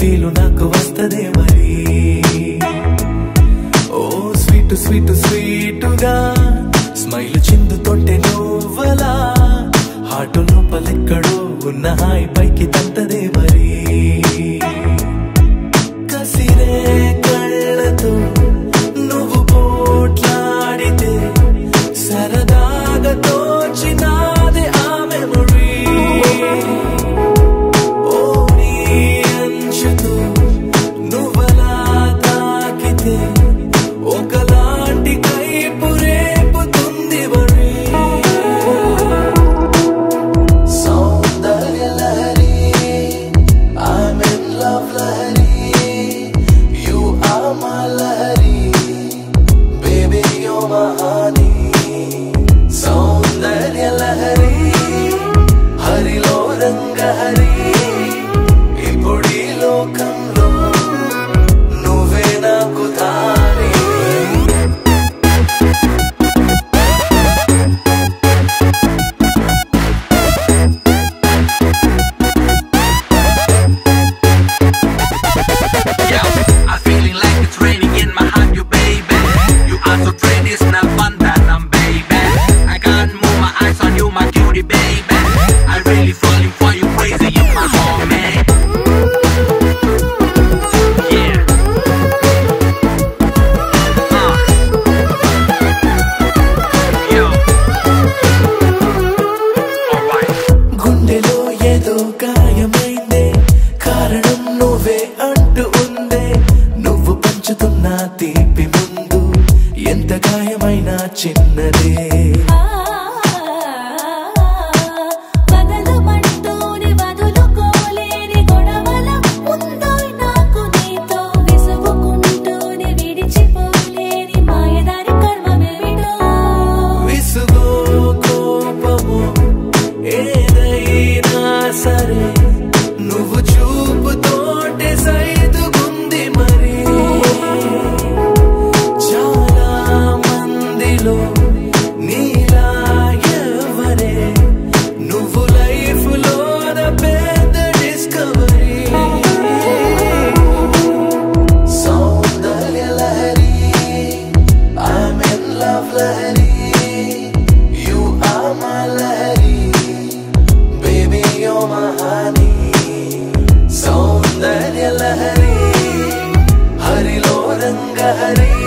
Feel నాకు వస్తదే మరి ఓ స్వీట్ స్వీట్ స్వీటుగా స్మైల్ చిందుతోటే నువ్వలా హార్ట్ లోపలెక్కడో ఉన్న హాయి పైకి తట్టదే మరి కసిరే కళ్ళతో నువ్వు పోట్లాడితే సరదాగా తోచినాది ఆ మెమొరీ ఓ నీ అంచుతో నువ్వలా తాకితే ఒకలాంటి కైపు రేపుతుంది వరి సౌందర్య Lahari I'm in love Lahari You are my Lahari Baby you're my honey Soundarya Lahari హరిలో రంగ హరి ఇప్పుడు ఈ లోకంలో నువ్వే నాకు తారి I'm feeling like it's raining in my heart, you baby. You are so pretty, it's not fun that I'm baby. I can't move my eyes on you, my cutie baby. I really falling for you, crazy, you my homie. Yeah. Uh. Yo. Alright. గుండెలో ఏదో గాయమైందే కారణం నువ్వే అంటూ ఉందే నువ్వు పంచుతున్న తీపి ముందు ఎంత గాయమైనా చిన్నదే వదలమంటూనే వదులుకోలేని గొడవల ఉందో నాకు నీతో విసుగుకుంటూనే విడిచిపోలేని మాయదారి కర్మమేమిటో విసుగో కోపము ఏదైనా సరే నువ్వు చూపుతోటే సైదుగుంది మరి చాలా మందిలో నీలా ఎవరే నువ్వు లైఫ్ లో పెద్ద discovery Soundarya Lahari I'm in love Lahari You are my Lahari Baby you're my honey Soundarya Lahari హరిలో రంగ హరి